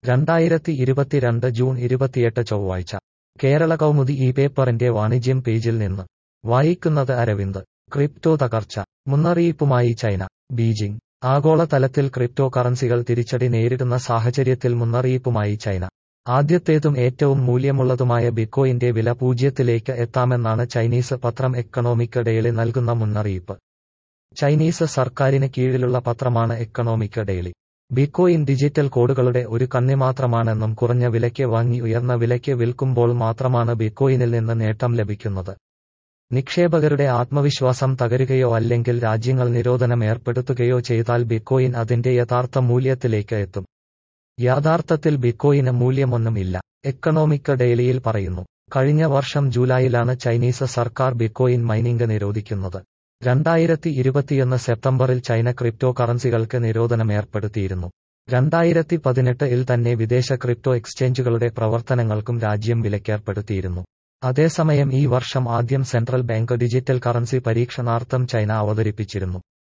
രണ്ടായിരത്തി ഇരുപത്തിരണ്ട് ജൂൺ ഇരുപത്തിയെട്ട് ചൊവ്വാഴ്ച കേരള കൗമുദി ഈ പേപ്പറിന്റെ വാണിജ്യം പേജിൽ നിന്ന് വായിക്കുന്നത് അരവിന്ദ് ക്രിപ്റ്റോ തകർച്ച മുന്നറിയിപ്പുമായി ചൈന ബീജിംഗ് ആഗോളതലത്തിൽ ക്രിപ്റ്റോ കറൻസികൾ തിരിച്ചടി നേരിടുന്ന സാഹചര്യത്തിൽ മുന്നറിയിപ്പുമായി ചൈന ആദ്യത്തേതും ഏറ്റവും മൂല്യമുള്ളതുമായ ബിറ്റ്കോയിന്റെ വില പൂജ്യത്തിലേക്ക് എത്താമെന്നാണ് ചൈനീസ് പത്രം എക്കണോമിക് ഡെയിലി നൽകുന്ന മുന്നറിയിപ്പ് ചൈനീസ് സർക്കാരിന് കീഴിലുള്ള പത്രമാണ് എക്കണോമിക് ഡെയിലി ബിറ്റ്കോയിൻ ഡിജിറ്റൽ കോഡുകളുടെ ഒരു കണ്ണി മാത്രമാണെന്നും കുറഞ്ഞ വിലയ്ക്ക് വാങ്ങി ഉയർന്ന വിലയ്ക്ക് വിൽക്കുമ്പോൾ മാത്രമാണ് ബിറ്റ്കോയിനിൽ നിന്ന് നേട്ടം ലഭിക്കുന്നത് നിക്ഷേപകരുടെ ആത്മവിശ്വാസം തകരുകയോ അല്ലെങ്കിൽ രാജ്യങ്ങൾ നിരോധനം ഏർപ്പെടുത്തുകയോ ചെയ്താൽ ബിറ്റ്കോയിൻ അതിന്റെ യഥാർത്ഥ മൂല്യത്തിലേക്ക് എത്തും യഥാർത്ഥത്തിൽ ബിറ്റ്കോയിന് മൂല്യമൊന്നും ഇല്ല എക്കണോമിക് ഡെയിലിയിൽ പറയുന്നു കഴിഞ്ഞ വർഷം ജൂലൈയിലാണ് ചൈനീസ് സർക്കാർ ബിറ്റ്കോയിൻ മൈനിംഗ് നിരോധിക്കുന്നത് രണ്ടായിരത്തി ഇരുപത്തിയൊന്ന് സെപ്റ്റംബറിൽ ചൈന ക്രിപ്റ്റോ കറൻസികൾക്ക് നിരോധനം ഏർപ്പെടുത്തിയിരുന്നു രണ്ടായിരത്തി പതിനെട്ടിൽ തന്നെ വിദേശ ക്രിപ്റ്റോ എക്സ്ചേഞ്ചുകളുടെ പ്രവർത്തനങ്ങൾക്കും രാജ്യം വിലക്കേർപ്പെടുത്തിയിരുന്നു അതേസമയം ഈ വർഷം ആദ്യം സെൻട്രൽ ബാങ്ക് ഡിജിറ്റൽ കറൻസി പരീക്ഷണാർത്ഥം ചൈന അവതരിപ്പിച്ചിരുന്നു